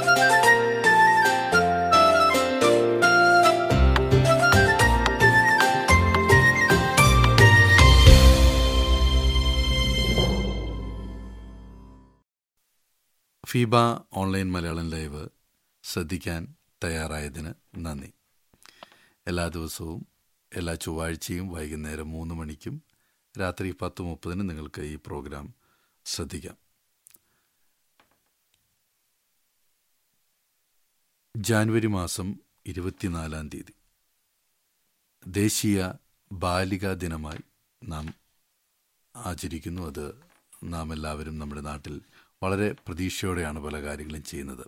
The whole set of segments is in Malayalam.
ഫീബ ഓൺലൈൻ മലയാളം ലൈവ് ശ്രദ്ധിക്കാൻ തയ്യാറായതിന് നന്ദി എല്ലാ ദിവസവും എല്ലാ ചൊവ്വാഴ്ചയും വൈകുന്നേരം മൂന്ന് മണിക്കും രാത്രി പത്ത് മുപ്പതിന് നിങ്ങൾക്ക് ഈ പ്രോഗ്രാം ശ്രദ്ധിക്കാം ജാനുവരി മാസം ഇരുപത്തിനാലാം തീയതി ദേശീയ ബാലികാ ദിനമായി നാം ആചരിക്കുന്നു അത് നാം എല്ലാവരും നമ്മുടെ നാട്ടിൽ വളരെ പ്രതീക്ഷയോടെയാണ് പല കാര്യങ്ങളും ചെയ്യുന്നത്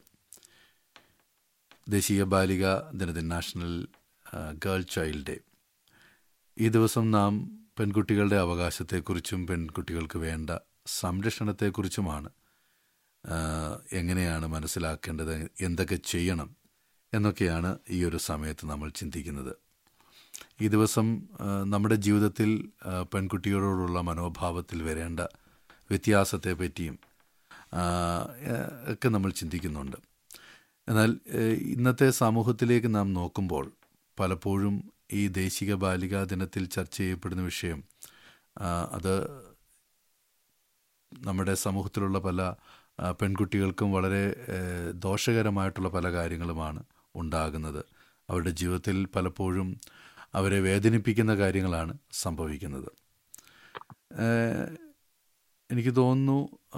ദേശീയ ബാലികാ ദിനത്തിൽ നാഷണൽ ഗേൾ ചൈൽഡ് ഡേ ഈ ദിവസം നാം പെൺകുട്ടികളുടെ അവകാശത്തെക്കുറിച്ചും പെൺകുട്ടികൾക്ക് വേണ്ട സംരക്ഷണത്തെക്കുറിച്ചുമാണ് എങ്ങനെയാണ് മനസ്സിലാക്കേണ്ടത് എന്തൊക്കെ ചെയ്യണം എന്നൊക്കെയാണ് ഈ ഒരു സമയത്ത് നമ്മൾ ചിന്തിക്കുന്നത് ഈ ദിവസം നമ്മുടെ ജീവിതത്തിൽ പെൺകുട്ടികളോടുള്ള മനോഭാവത്തിൽ വരേണ്ട വ്യത്യാസത്തെ പറ്റിയും ഒക്കെ നമ്മൾ ചിന്തിക്കുന്നുണ്ട് എന്നാൽ ഇന്നത്തെ സമൂഹത്തിലേക്ക് നാം നോക്കുമ്പോൾ പലപ്പോഴും ഈ ദേശിക ബാലികാ ദിനത്തിൽ ചർച്ച ചെയ്യപ്പെടുന്ന വിഷയം അത് നമ്മുടെ സമൂഹത്തിലുള്ള പല പെൺകുട്ടികൾക്കും വളരെ ദോഷകരമായിട്ടുള്ള പല കാര്യങ്ങളുമാണ് ഉണ്ടാകുന്നത് അവരുടെ ജീവിതത്തിൽ പലപ്പോഴും അവരെ വേദനിപ്പിക്കുന്ന കാര്യങ്ങളാണ് സംഭവിക്കുന്നത് എനിക്ക് തോന്നുന്നു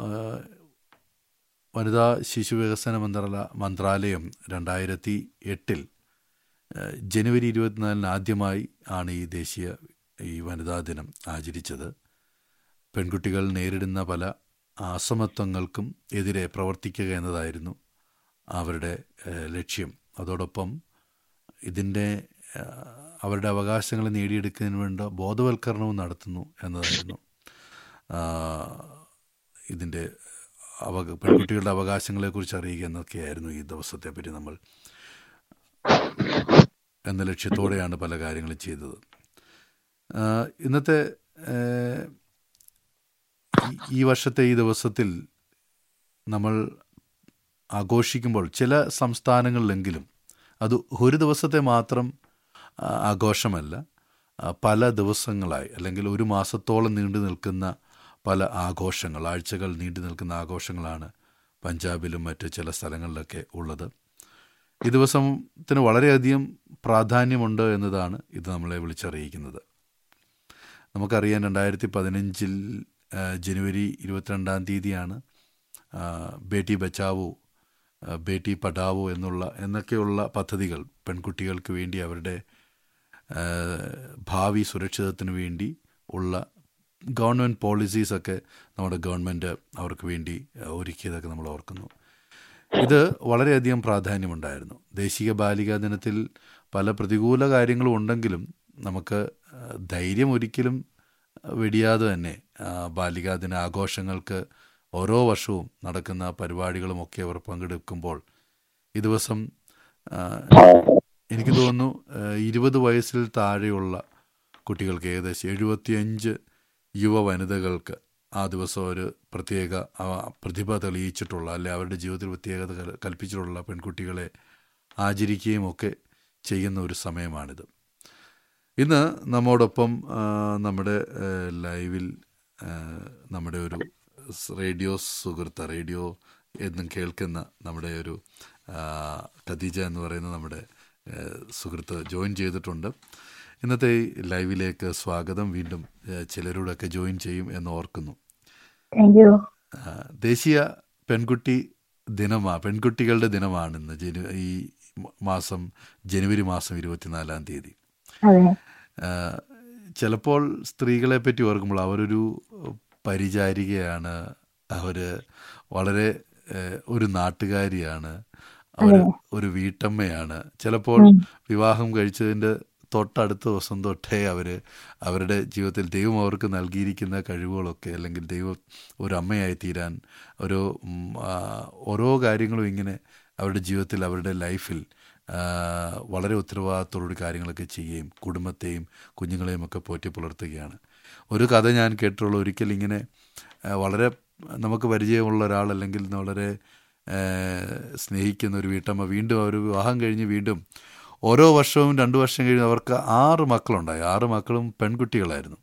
വനിതാ ശിശു വികസന മന്ത്രാല മന്ത്രാലയം രണ്ടായിരത്തി എട്ടിൽ ജനുവരി ഇരുപത്തിനാലിന് ആദ്യമായി ആണ് ഈ ദേശീയ ഈ വനിതാ ദിനം ആചരിച്ചത് പെൺകുട്ടികൾ നേരിടുന്ന പല അസമത്വങ്ങൾക്കും എതിരെ പ്രവർത്തിക്കുക എന്നതായിരുന്നു അവരുടെ ലക്ഷ്യം അതോടൊപ്പം ഇതിൻ്റെ അവരുടെ അവകാശങ്ങൾ നേടിയെടുക്കുന്നതിന് വേണ്ട ബോധവൽക്കരണവും നടത്തുന്നു എന്നതായിരുന്നു ഇതിൻ്റെ അവ പെൺകുട്ടികളുടെ അവകാശങ്ങളെക്കുറിച്ച് അറിയുക എന്നൊക്കെയായിരുന്നു ഈ ദിവസത്തെ പറ്റി നമ്മൾ എന്ന ലക്ഷ്യത്തോടെയാണ് പല കാര്യങ്ങളും ചെയ്തത് ഇന്നത്തെ ഈ വർഷത്തെ ഈ ദിവസത്തിൽ നമ്മൾ ആഘോഷിക്കുമ്പോൾ ചില സംസ്ഥാനങ്ങളിലെങ്കിലും അത് ഒരു ദിവസത്തെ മാത്രം ആഘോഷമല്ല പല ദിവസങ്ങളായി അല്ലെങ്കിൽ ഒരു മാസത്തോളം നീണ്ടു നിൽക്കുന്ന പല ആഘോഷങ്ങൾ ആഴ്ചകൾ നീണ്ടു നിൽക്കുന്ന ആഘോഷങ്ങളാണ് പഞ്ചാബിലും മറ്റ് ചില സ്ഥലങ്ങളിലൊക്കെ ഉള്ളത് ഈ ദിവസത്തിന് വളരെയധികം പ്രാധാന്യമുണ്ട് എന്നതാണ് ഇത് നമ്മളെ വിളിച്ചറിയിക്കുന്നത് നമുക്കറിയാം രണ്ടായിരത്തി പതിനഞ്ചിൽ ജനുവരി ഇരുപത്തിരണ്ടാം തീയതിയാണ് ബേട്ടി ബച്ചാവോ ബേട്ടി പഠാവോ എന്നുള്ള എന്നൊക്കെയുള്ള പദ്ധതികൾ പെൺകുട്ടികൾക്ക് വേണ്ടി അവരുടെ ഭാവി സുരക്ഷിതത്തിന് വേണ്ടി ഉള്ള ഗവൺമെൻറ് പോളിസീസൊക്കെ നമ്മുടെ ഗവൺമെൻറ് അവർക്ക് വേണ്ടി ഒരുക്കിയതൊക്കെ നമ്മൾ ഓർക്കുന്നു ഇത് വളരെയധികം പ്രാധാന്യമുണ്ടായിരുന്നു ദേശീയ ബാലികാ ദിനത്തിൽ പല പ്രതികൂല കാര്യങ്ങളും ഉണ്ടെങ്കിലും നമുക്ക് ധൈര്യം ഒരിക്കലും വെടിയാതെ തന്നെ ബാലികാ ദിന ആഘോഷങ്ങൾക്ക് ഓരോ വർഷവും നടക്കുന്ന പരിപാടികളുമൊക്കെ അവർ പങ്കെടുക്കുമ്പോൾ ഈ ദിവസം എനിക്ക് തോന്നുന്നു ഇരുപത് വയസ്സിൽ താഴെയുള്ള കുട്ടികൾക്ക് ഏകദേശം എഴുപത്തിയഞ്ച് യുവ വനിതകൾക്ക് ആ ദിവസം ഒരു പ്രത്യേക പ്രതിഭ തെളിയിച്ചിട്ടുള്ള അല്ലെ അവരുടെ ജീവിതത്തിൽ പ്രത്യേകത കൽപ്പിച്ചിട്ടുള്ള പെൺകുട്ടികളെ ആചരിക്കുകയും ഒക്കെ ചെയ്യുന്ന ഒരു സമയമാണിത് ഇന്ന് നമ്മോടൊപ്പം നമ്മുടെ ലൈവിൽ നമ്മുടെ ഒരു റേഡിയോ സുഹൃത്ത് റേഡിയോ എന്നും കേൾക്കുന്ന നമ്മുടെ ഒരു ഖദീജ എന്ന് പറയുന്ന നമ്മുടെ സുഹൃത്ത് ജോയിൻ ചെയ്തിട്ടുണ്ട് ഇന്നത്തെ ലൈവിലേക്ക് സ്വാഗതം വീണ്ടും ചിലരോടൊക്കെ ജോയിൻ ചെയ്യും എന്ന് ഓർക്കുന്നു ദേശീയ പെൺകുട്ടി ദിനമാ പെൺകുട്ടികളുടെ ദിനമാണ് ഇന്ന് ജനു ഈ മാസം ജനുവരി മാസം ഇരുപത്തിനാലാം തീയതി ചിലപ്പോൾ സ്ത്രീകളെ പറ്റി ഓർക്കുമ്പോൾ അവരൊരു പരിചാരികയാണ് അവർ വളരെ ഒരു നാട്ടുകാരിയാണ് അവർ ഒരു വീട്ടമ്മയാണ് ചിലപ്പോൾ വിവാഹം കഴിച്ചതിൻ്റെ തൊട്ടടുത്ത ദിവസം തൊട്ടേ അവർ അവരുടെ ജീവിതത്തിൽ ദൈവം അവർക്ക് നൽകിയിരിക്കുന്ന കഴിവുകളൊക്കെ അല്ലെങ്കിൽ ദൈവം ഒരു അമ്മയായി തീരാൻ ഓരോ ഓരോ കാര്യങ്ങളും ഇങ്ങനെ അവരുടെ ജീവിതത്തിൽ അവരുടെ ലൈഫിൽ വളരെ ഉത്തരവാദിത്തോടുകൂടി കാര്യങ്ങളൊക്കെ ചെയ്യുകയും കുടുംബത്തെയും കുഞ്ഞുങ്ങളെയും ഒക്കെ പോറ്റി പുലർത്തുകയാണ് ഒരു കഥ ഞാൻ കേട്ടിട്ടുള്ള ഒരിക്കൽ ഇങ്ങനെ വളരെ നമുക്ക് പരിചയമുള്ള ഒരാൾ അല്ലെങ്കിൽ വളരെ ഏഹ്, സ്നേഹിക്കുന്ന ഒരു വീട്ടമ്മ വീണ്ടും അവർ വിവാഹം കഴിഞ്ഞ് വീണ്ടും ഓരോ വർഷവും രണ്ട് വർഷം കഴിഞ്ഞ് അവർക്ക് ആറ് മക്കളുണ്ടായി ആറ് മക്കളും പെൺകുട്ടികളായിരുന്നു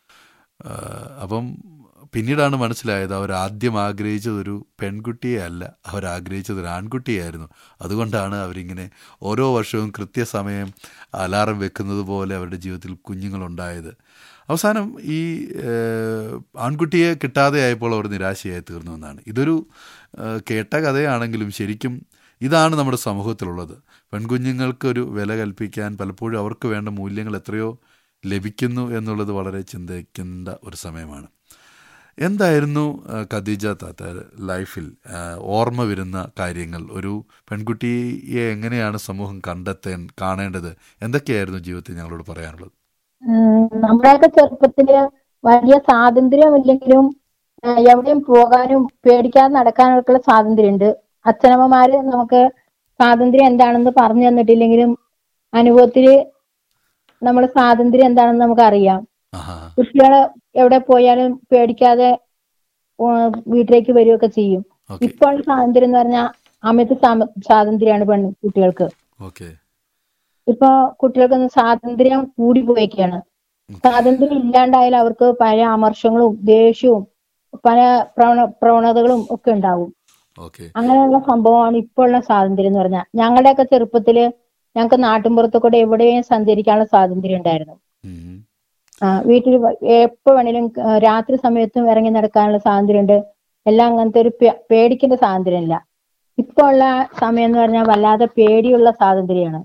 ഏഹ്, അപ്പം പിന്നീടാണ് മനസ്സിലായത് അവർ ആദ്യം ആഗ്രഹിച്ചത് ഒരു പെൺകുട്ടിയെ അല്ല അവർ ആഗ്രഹിച്ചത് ഒരു ആൺകുട്ടിയായിരുന്നു അതുകൊണ്ടാണ് അവരിങ്ങനെ ഓരോ വർഷവും കൃത്യസമയം അലാറം വെക്കുന്നത് പോലെ അവരുടെ ജീവിതത്തിൽ കുഞ്ഞുങ്ങളുണ്ടായത് അവസാനം ഈ ഏഹ്, ആൺകുട്ടിയെ കിട്ടാതെ ആയപ്പോൾ അവർ നിരാശയായി തീർന്നു എന്നാണ് ഇതൊരു ഏഹ്, കേട്ട കഥയാണെങ്കിലും ശരിക്കും ഇതാണ് നമ്മുടെ സമൂഹത്തിലുള്ളത് പെൺകുഞ്ഞുങ്ങൾക്ക് ഒരു വില കൽപ്പിക്കാൻ പലപ്പോഴും അവർക്ക് വേണ്ട മൂല്യങ്ങൾ എത്രയോ ലഭിക്കുന്നു എന്നുള്ളത് വളരെ ചിന്തിക്കേണ്ട ഒരു സമയമാണ് എന്തായിരുന്നു ആ, ഖദീജ താത്ത ലൈഫിൽ ആ, ഓർമ്മ വരുന്ന കാര്യങ്ങൾ ഒരു പെൺകുട്ടിയെ എങ്ങനെയാണ് സമൂഹം കണ്ടെത്താൻ കാണേണ്ടത് എന്തൊക്കെയായിരുന്നു ജീവിതത്തിൽ ഞങ്ങളോട് പറയാനുള്ളത് ഉം, നമ്മുടെയൊക്കെ ചെറുപ്പത്തില് വലിയ സ്വാതന്ത്ര്യമില്ലെങ്കിലും ആ, എവിടെയും പോകാനും പേടിക്കാതെ നടക്കാനൊക്കെയുള്ള സ്വാതന്ത്ര്യമുണ്ട് അച്ഛനമ്മമാര് നമുക്ക് സ്വാതന്ത്ര്യം എന്താണെന്ന് പറഞ്ഞു തന്നിട്ടില്ലെങ്കിലും അനുഭവത്തില് നമ്മുടെ സ്വാതന്ത്ര്യം എന്താണെന്ന് നമുക്ക് അറിയാം ആഹാ കുട്ടികള് എവിടെ പോയാലും പേടിക്കാതെ ഉം, വീട്ടിലേക്ക് വരികയൊക്കെ ചെയ്യും ഓക്കെ ഇപ്പോൾ സ്വാതന്ത്ര്യം എന്ന് പറഞ്ഞാൽ അമിത സാമ- സ്വാതന്ത്ര്യമാണ് പെൺ കുട്ടികൾക്ക് ഓക്കെ ഇപ്പൊ കുട്ടികൾക്കൊന്ന് സ്വാതന്ത്ര്യം കൂടി പോയേക്കാണ് സ്വാതന്ത്ര്യം ഇല്ലാണ്ടായാൽ അവർക്ക് പല അമർഷങ്ങളും ദേഷ്യവും പല പ്രവണ പ്രവണതകളും ഒക്കെ ഉണ്ടാവും ഓക്കെ അങ്ങനെയുള്ള സംഭവമാണ് ഇപ്പോൾ ഉള്ള സ്വാതന്ത്ര്യം എന്ന് പറഞ്ഞാൽ ഞങ്ങളുടെയൊക്കെ ചെറുപ്പത്തില് ഞങ്ങൾക്ക് നാട്ടിൻപുറത്ത് കൂടെ എവിടെയും സഞ്ചരിക്കാനുള്ള സ്വാതന്ത്ര്യം ഉണ്ടായിരുന്നു ഉം. ആ, വീട്ടിൽ വ- എപ്പോ വേണേലും ആ, രാത്രി സമയത്തും ഇറങ്ങി നടക്കാനുള്ള സ്വാതന്ത്ര്യമുണ്ട് എല്ലാം അങ്ങനത്തെ ഒരു പേ- പേടിക്കേണ്ട സ്വാതന്ത്ര്യമില്ല ഇപ്പൊ ഉള്ള സമയം എന്ന് പറഞ്ഞാൽ വല്ലാതെ പേടിയുള്ള സ്വാതന്ത്ര്യമാണ്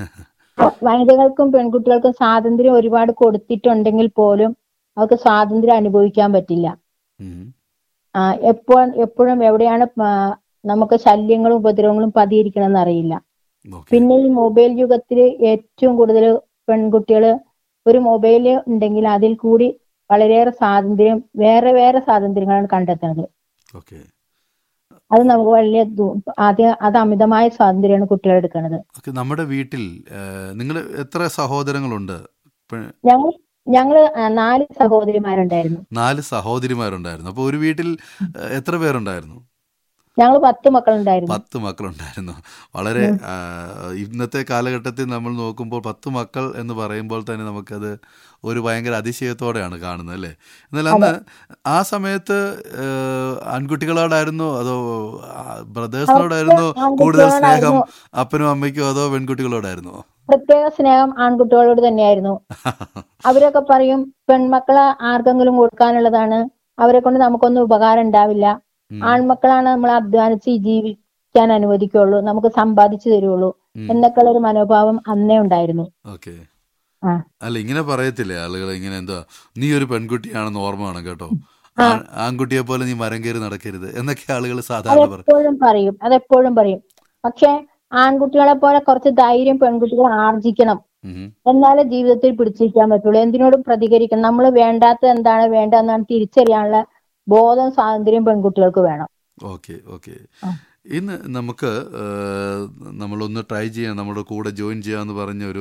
വനിതകൾക്കും പെൺകുട്ടികൾക്കും സ്വാതന്ത്ര്യം ഒരുപാട് കൊടുത്തിട്ടുണ്ടെങ്കിൽ പോലും അവർക്ക് സ്വാതന്ത്ര്യം അനുഭവിക്കാൻ പറ്റില്ല ഉം. ആ, എപ്പോൾ എപ്പോഴും എവിടെയാണ് ആ, നമുക്ക് ശല്യങ്ങളും ഉപദ്രവങ്ങളും പതിയിരിക്കണമെന്ന് അറിയില്ല ഓക്കെ പിന്നെ ഈ മൊബൈൽ യുഗത്തിൽ ഏറ്റവും കൂടുതൽ പെൺകുട്ടികൾ ഒരു മൊബൈൽ ഉണ്ടെങ്കിൽ അതിൽ കൂടി വളരെയേറെ സ്വാതന്ത്ര്യം വേറെ വേറെ സ്വാതന്ത്ര്യങ്ങളാണ് കണ്ടെത്തുന്നത് ഓക്കെ അത് നമുക്ക് വലിയ ദു- ആദ്യം അത് അമിതമായ സ്വാതന്ത്ര്യമാണ് കുട്ടികൾ എടുക്കുന്നത് ഓക്കെ നമ്മുടെ വീട്ടിൽ നിങ്ങൾ എത്ര സഹോദരങ്ങളുണ്ട് പെ- ഞങ്ങൾ ഞങ്ങള് ആ, നാല് സഹോദരിമാരുണ്ടായിരുന്നു നാല് സഹോദരിമാരുണ്ടായിരുന്നു അപ്പോൾ ഒരു വീട്ടിൽ ഏഹ്, എത്ര പേരുണ്ടായിരുന്നു ഞങ്ങൾ പത്ത് മക്കളുണ്ടായിരുന്നു പത്ത് മക്കളുണ്ടായിരുന്നു വളരെ ആ, ഇന്നത്തെ കാലഘട്ടത്തിൽ നമ്മൾ നോക്കുമ്പോൾ പത്ത് മക്കൾ എന്ന് പറയുമ്പോൾ തന്നെ നമുക്കത് ഒരു ഭയങ്കര അതിശയത്തോടെയാണ് കാണുന്നത് അല്ലേ എന്നാൽ അന്ന് ആ സമയത്ത് ഏഹ്, ആൺകുട്ടികളോടായിരുന്നോ അതോ ബ്രദേഴ്സിനോടായിരുന്നോ കൂടുതൽ സ്നേഹം ആൺകുട്ടികളോടായിരുന്നു അപ്പനും അമ്മയ്ക്കോ അതോ പെൺകുട്ടികളോടായിരുന്നോ പ്രത്യേക സ്നേഹം ആൺകുട്ടികളോട് തന്നെയായിരുന്നു അവരൊക്കെ പറയും പെൺമക്കളെ ആർക്കെങ്കിലും കൊടുക്കാനുള്ളതാണ് അവരെ കൊണ്ട് നമുക്കൊന്നും ഉപകാരം ഉണ്ടാവില്ല ഉം, ആൺമക്കളാണ് നമ്മൾ അധ്വാനിച്ച് ജീവിക്കാൻ അനുവദിക്കുള്ളൂ നമുക്ക് സമ്പാദിച്ചു തരുള്ളൂ ഉം. എന്നൊക്കെയുള്ള ഒരു മനോഭാവം അന്നേ ഉണ്ടായിരുന്നു ഓക്കെ ആ. അല്ല ഇങ്ങനെ പറയത്തില്ലേ ആളുകൾ ഇങ്ങനെ എന്താ നീ ഒരു പെൺകുട്ടിയാണെന്ന് ഓർമ്മ വേണം കേട്ടോ ആ. ആ- ആൺകുട്ടിയെ പോലെ നീ മരം കയറി നടക്കരുത് എന്നൊക്കെ ആളുകൾ സാധാരണ പറയും അതെപ്പോഴും പറയും അതെപ്പോഴും പറയും പക്ഷെ ആൺകുട്ടികളെ പോലെ കുറച്ച് ധൈര്യം പെൺകുട്ടികൾ ആർജിക്കണം ഉം. എന്നാലേ ജീവിതത്തിൽ പിടിച്ചിരിക്കാൻ പറ്റുള്ളൂ എന്തിനോടും പ്രതികരിക്കണം നമ്മൾ വേണ്ടാത്ത എന്താണ് വേണ്ടതെന്നാണ് തിരിച്ചറിയാനുള്ള ബോധം സ്വാതന്ത്ര്യം പെൺകുട്ടികൾക്ക് വേണം ഓക്കെ ഓക്കെ ആ. ഇന്ന് നമുക്ക് ഏഹ്, നമ്മളൊന്ന് ട്രൈ ചെയ്യാം നമ്മുടെ കൂടെ ജോയിൻ ചെയ്യാമെന്ന് പറഞ്ഞ ഒരു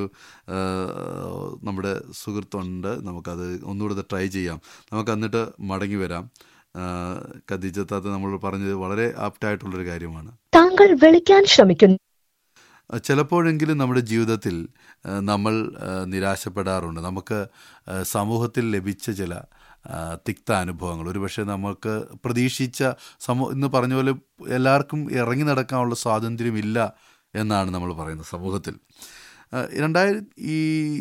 ഏഹ്, നമ്മുടെ സുഹൃത്തുണ്ട് നമുക്കത് ഒന്നുകൂടെ ട്രൈ ചെയ്യാം നമുക്ക് എന്നിട്ട് മടങ്ങി വരാം കദീജത്താത്ത നമ്മൾ പറഞ്ഞത് വളരെ ആപ്റ്റായിട്ടുള്ളൊരു കാര്യമാണ് താങ്കൾ വിളിക്കാൻ ശ്രമിക്കുന്നു ചിലപ്പോഴെങ്കിലും നമ്മുടെ ജീവിതത്തിൽ ആ, നമ്മൾ ആ, നിരാശപ്പെടാറുണ്ട് നമുക്ക് ആ, സമൂഹത്തിൽ ലഭിച്ച ചില ആ, തിക്ത അനുഭവങ്ങൾ ഒരുപക്ഷെ നമുക്ക് പ്രതീക്ഷിച്ച സമൂ ഇന്ന് പറഞ്ഞ പോലെ എല്ലാവർക്കും ഇറങ്ങി നടക്കാനുള്ള സ്വാതന്ത്ര്യമില്ല എന്നാണ് നമ്മൾ പറയുന്നത് സമൂഹത്തിൽ ആ, രണ്ടായിരത്തി ഈ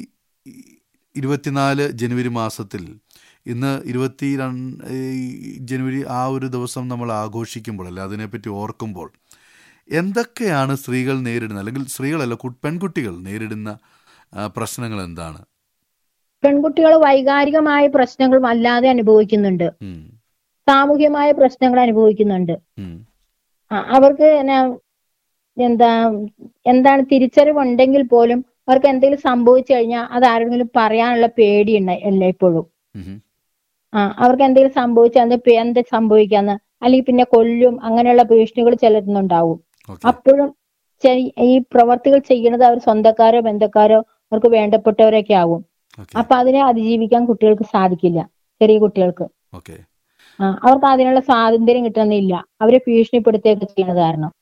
ഇരുപത്തിനാല് ജനുവരി മാസത്തിൽ ഇന്ന് ഇരുപത്തി രണ്ട് ജനുവരി ആ ഒരു ദിവസം നമ്മൾ ആഘോഷിക്കുമ്പോൾ അല്ലെ അതിനെപ്പറ്റി ഓർക്കുമ്പോൾ എന്തൊക്കെയാണ് സ്ത്രീകൾ നേരിടുന്നത് അല്ലെങ്കിൽ സ്ത്രീകളല്ല കു- പെൺകുട്ടികൾ നേരിടുന്ന ആ, പ്രശ്നങ്ങൾ എന്താണ് പെൺകുട്ടികൾ വൈകാരികമായ പ്രശ്നങ്ങളും അല്ലാതെ അനുഭവിക്കുന്നുണ്ട് ഉം, സാമൂഹ്യമായ പ്രശ്നങ്ങൾ അനുഭവിക്കുന്നുണ്ട് ഉം, ആ, അവർക്ക് എന്നാ എന്താ എന്താണ് തിരിച്ചറിവുണ്ടെങ്കിൽ പോലും അവർക്ക് എന്തെങ്കിലും സംഭവിച്ചു കഴിഞ്ഞാൽ അത് ആരെങ്കിലും പറയാനുള്ള പേടിയുണ്ട് എല്ലായ്പ്പോഴും ഉം, ആ അവർക്ക് എന്തെങ്കിലും സംഭവിച്ചാൽ അത് പേ- എന്ത് സംഭവിക്കാന്ന് അല്ലെങ്കിൽ പിന്നെ കൊല്ലും അങ്ങനെയുള്ള ഭീഷണികൾ ചിലരുന്നുണ്ടാവും ഓക്കെ അപ്പോഴും ചെ- ഈ പ്രവർത്തികൾ ചെയ്യുന്നത് അവർ സ്വന്തക്കാരോ ബന്ധക്കാരോ അവർക്ക് വേണ്ടപ്പെട്ടവരൊക്കെ ആവും ഓക്കെ അപ്പൊ അതിനെ അതിജീവിക്കാൻ കുട്ടികൾക്ക് സാധിക്കില്ല ചെറിയ കുട്ടികൾക്ക് ഓക്കെ ആ അവർക്ക് അതിനുള്ള സ്വാതന്ത്ര്യം കിട്ടുന്നില്ല അവരെ ഭീഷണിപ്പെടുത്തുകയൊക്കെ ചെയ്യുന്നത് കാരണം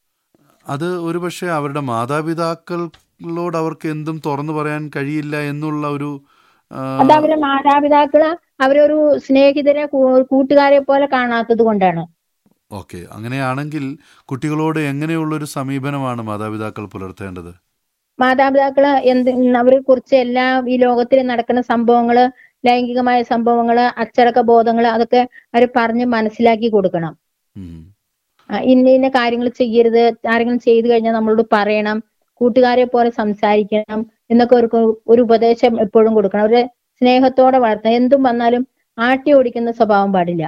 അത് ഒരുപക്ഷെ അവരുടെ മാതാപിതാക്കളോട് അവർക്ക് എന്തും തുറന്നു പറയാൻ കഴിയില്ല എന്നുള്ള ഒരു ആ, അത് അവരെ മാതാപിതാക്കള് അവരൊരു സ്നേഹിതരെ കൂ- കൂട്ടുകാരെ പോലെ കാണാത്തത് കൊണ്ടാണ് ഓക്കെ അങ്ങനെയാണെങ്കിൽ കുട്ടികളോട് എങ്ങനെയുള്ളൊരു സമീപനമാണ് മാതാപിതാക്കൾ പുലർത്തേണ്ടത് മാതാപിതാക്കള് എന്ത് അവരെ കുറിച്ച് എല്ലാം ഈ ലോകത്തിൽ നടക്കുന്ന സംഭവങ്ങള് ലൈംഗികമായ സംഭവങ്ങള് അച്ചടക്ക ബോധങ്ങള് അതൊക്കെ അവർ പറഞ്ഞ് മനസ്സിലാക്കി കൊടുക്കണം ഉം. ആ, ഇന്ന ഇന്ന കാര്യങ്ങൾ ചെയ്യരുത് ആരെങ്കിലും ചെയ്തു കഴിഞ്ഞാൽ നമ്മളോട് പറയണം കൂട്ടുകാരെ പോലെ സംസാരിക്കണം എന്നൊക്കെ ഒരു ഒരു ഉപദേശം എപ്പോഴും കൊടുക്കണം അവരെ സ്നേഹത്തോടെ വളർത്തണം എന്തും വന്നാലും ആട്ടി ഓടിക്കുന്ന സ്വഭാവം പാടില്ല